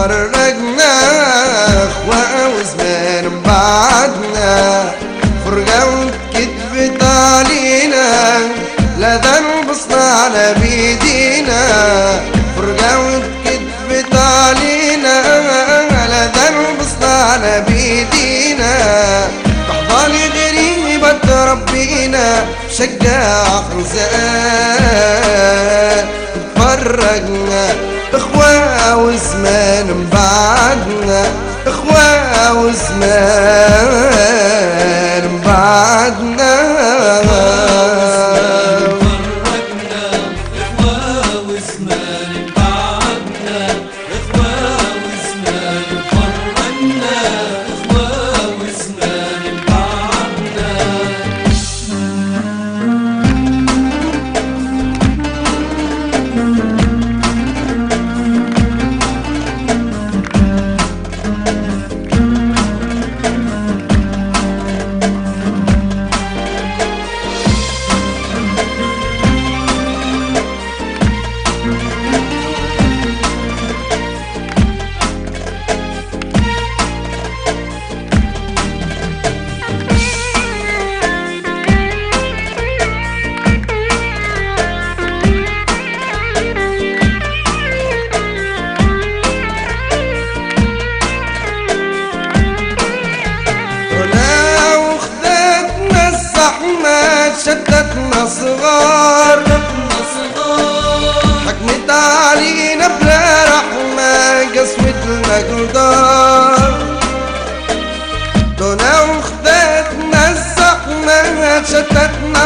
فرقنا اخوة وزمان بعدنا فرقة وكتب علينا لا ذنب صنعنا بيدينا فرقة وكتب علينا لا ذنب صنعنا بيدينا بحضان غريبة ربينا شجع حزان فرقنا اخوة وزمان بعدنا اخوة وزمان بعدنا فرقنا إخوة وزمان بعدنا إخوة وزمان فرقنا إخوة وزمان بعدنا ولو خدتنا الزحمة شدتنا صغار حكمت علينا بلا رحمة قسوة المقدار ولو خدتنا الزحمة شدتنا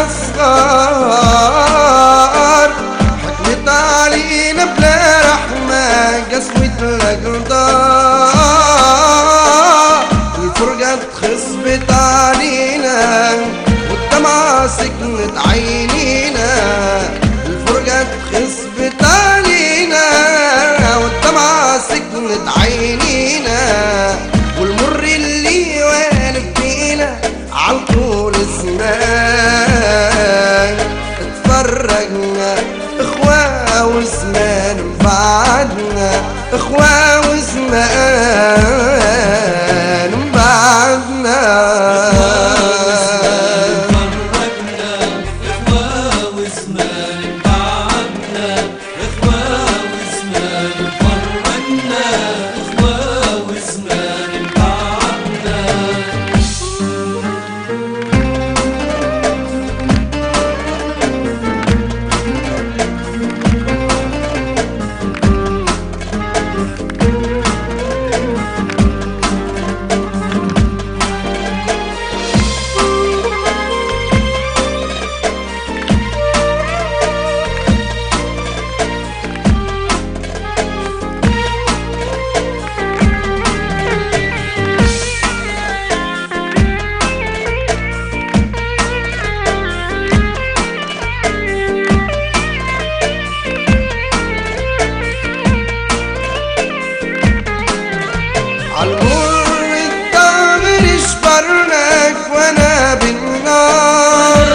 صغار حكمت علينا بلا رحمة قسوة الأقدار الفرقة اتخصبت علينا والدمعة سكنت عينينا الفرقة اتخصبت علينا والدمعة سكنت عينينا والمر اللي والف بينا عالطول الزمان اتفرقنا اخوة وزمان بعدنا اخوة وزمان بعدنا فرقنا إخوة وزمان بعدنا إخوة وزمان فرقنا إخوة وزمان بعدنا عالمر الدهر اشبرناك وانا بالنار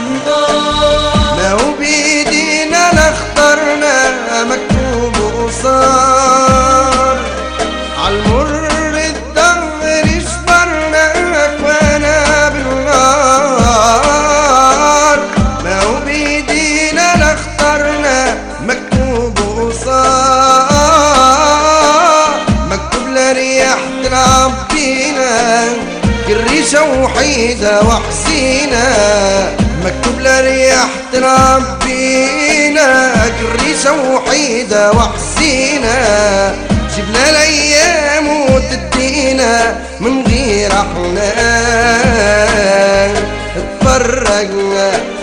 ما هو بيدينا لا اخترنا مكتوب قصار عالمر الدهر اشبرناك وانا بالنار ما هو بيدينا لا اخترنا مكتوب قصار مكتوب لرياح تلعب بينا كريشة وحيدة وحسينة مكتوب لرياح تلعب بينا كريشة وحيدة وحسينة جبنا الايام وتدينا من غير احنا اتفرجنا